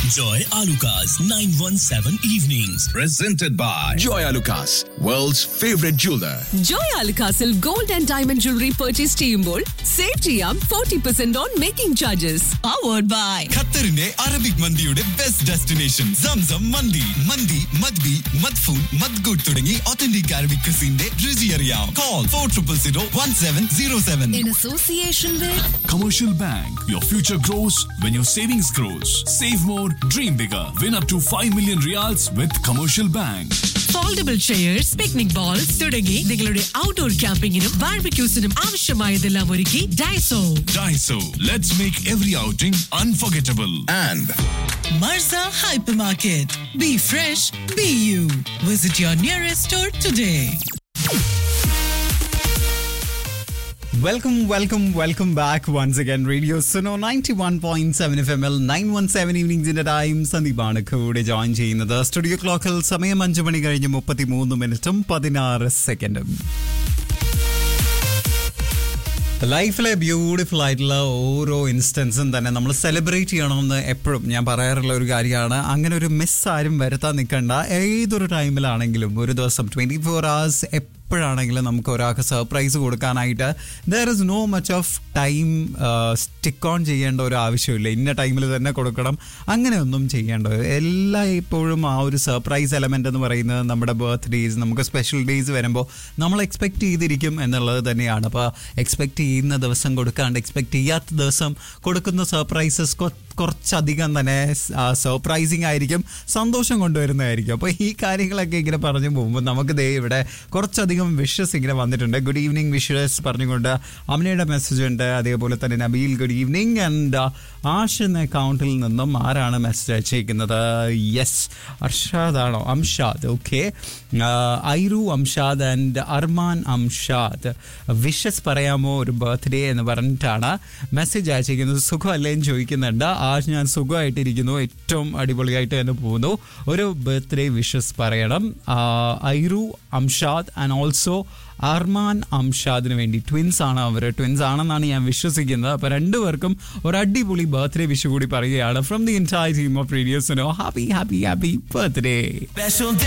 Joy Alukas 917 Evenings. presented by Joy Lucas, world's favorite jeweler. ജോയ് അൽക്കാസിൽ gold and diamond jewellery purchase ചെയ്യുമ്പോൾ save ചെയ്യാം forty percent on making charges powered by ഖത്തറിന്റെ Arabic മന്തിയുടെ best destination Zamzam മന്തി മന്തി മദ്ബി മദ്ഫൂൺ മദ്ഗൂട്ട് തുടങ്ങി ഒത്തന്റിക് അറബിക് ക്രിസിന്റെ രുചി അറിയാം call four triple zero one seven zero seven in association with Commercial Bank. Your future grows when your savings grows. Save more, dream bigger. Win up to 5 million reals with Commercial Bank. Foldable chairs picnic bowls തുടങ്ങി നിങ്ങളുടെ outdoor ക്യാമ്പിങ്ങിനും ബാർബിക്യൂസിനും ആവശ്യമായതെല്ലാം ഒരുക്കി Daiso Daiso. Let's make every outing unforgettable. And Marza hypermarket be fresh be you visit your nearest store today Welcome, welcome, welcome back once again. Radio Suno 91.7 F M L nine one seven ഈവനിങ്സിന്റെ time സന്ദീപാണ് കൂടെ join ചെയ്യുന്നത് studio ക്ലോക്കിൽ സമയം അഞ്ച് മണി കഴിഞ്ഞ് മുപ്പത്തി മൂന്ന് മിനിറ്റും പതിനാറ് സെക്കൻഡും ലൈഫിലെ ബ്യൂട്ടിഫുൾ ആയിട്ടുള്ള ഓരോ ഇൻസ്റ്റൻസും തന്നെ നമ്മൾ സെലിബ്രേറ്റ് ചെയ്യണമെന്ന് എപ്പോഴും ഞാൻ പറയാറുള്ള ഒരു കാര്യമാണ് അങ്ങനെ ഒരു മിസ് ആരും വരുത്താൻ നിൽക്കണ്ട ഏതൊരു ടൈമിലാണെങ്കിലും ഒരു ദിവസം ട്വൻറ്റി ഫോർ അവേഴ്സ് എപ്പോഴാണെങ്കിലും നമുക്ക് ഒരാൾക്ക് സർപ്രൈസ് കൊടുക്കാനായിട്ട് there is no much of time stick on ചെയ്യേണ്ട ഒരു ആവശ്യമില്ല ഇന്ന ടൈമിൽ തന്നെ കൊടുക്കണം അങ്ങനെയൊന്നും ചെയ്യേണ്ട എല്ലാ ഇപ്പോഴും ആ ഒരു സർപ്രൈസ് എലമെൻ്റ് എന്ന് പറയുന്നത് നമ്മുടെ ബർത്ത്ഡേസ് നമുക്ക് സ്പെഷ്യൽ ഡേയ്സ് വരുമ്പോൾ നമ്മൾ എക്സ്പെക്ട് ചെയ്തിരിക്കും എന്നുള്ളത് തന്നെയാണ് അപ്പോൾ എക്സ്പെക്ട് ചെയ്യുന്ന ദിവസം കൊടുക്കാണ്ട് എക്സ്പെക്ട് ചെയ്യാത്ത ദിവസം കൊടുക്കുന്ന സർപ്രൈസസ് കുറച്ചധികം തന്നെ സർപ്രൈസിങ് ആയിരിക്കും സന്തോഷം കൊണ്ടുവരുന്നതായിരിക്കും അപ്പോൾ ഈ കാര്യങ്ങളൊക്കെ ഇങ്ങനെ പറഞ്ഞു പോകുമ്പോൾ നമുക്ക് ദേ ഇവിടെ കുറച്ചധികം വിഷസ് ഇങ്ങനെ വന്നിട്ടുണ്ട് ഗുഡ് ഈവനിങ് വിഷസ് പറഞ്ഞുകൊണ്ട് അമ്മയുടെ മെസ്സേജ് ഉണ്ട് അതേപോലെ തന്നെ Nabeel good evening and Ash എന്ന അക്കൗണ്ടിൽ നിന്നും ആരാണ് മെസ്സേജ് അയച്ചേക്കുന്നത് യെസ് അർഷാദ് ആണോ Amshad okay Airu Amshad and Arman Amshad wishes പറയാമോ ഒരു ബർത്ത്ഡേ എന്ന് പറഞ്ഞിട്ടാണ് മെസ്സേജ് അയച്ചിരിക്കുന്നത് സുഖമല്ലേ എന്ന് ചോദിക്കുന്നുണ്ട് ആ ഞാൻ സുഖമായിട്ടിരിക്കുന്നു ഏറ്റവും അടിപൊളിയായിട്ട് തന്നെ പോകുന്നു ഒരു ബർത്ത്ഡേ വിഷസ് പറയണം ആ, ഐരു അംഷാദ് ആൻഡ് ഓൾസോ അർമാൻ അംഷാദിന് വേണ്ടി ട്വിൻസ് ആണ് അവർ ട്വിൻസ് ആണെന്നാണ് ഞാൻ വിശ്വസിക്കുന്നത് അപ്പോൾ രണ്ടുപേർക്കും ഒരു അടിപൊളി ബർത്ത്ഡേ വിഷു കൂടി പറയുകയാണ് from the entire team of റേഡിയോസിനോ ഹാപ്പി ഹാപ്പി ഹാപ്പി ബർത്ത്ഡേ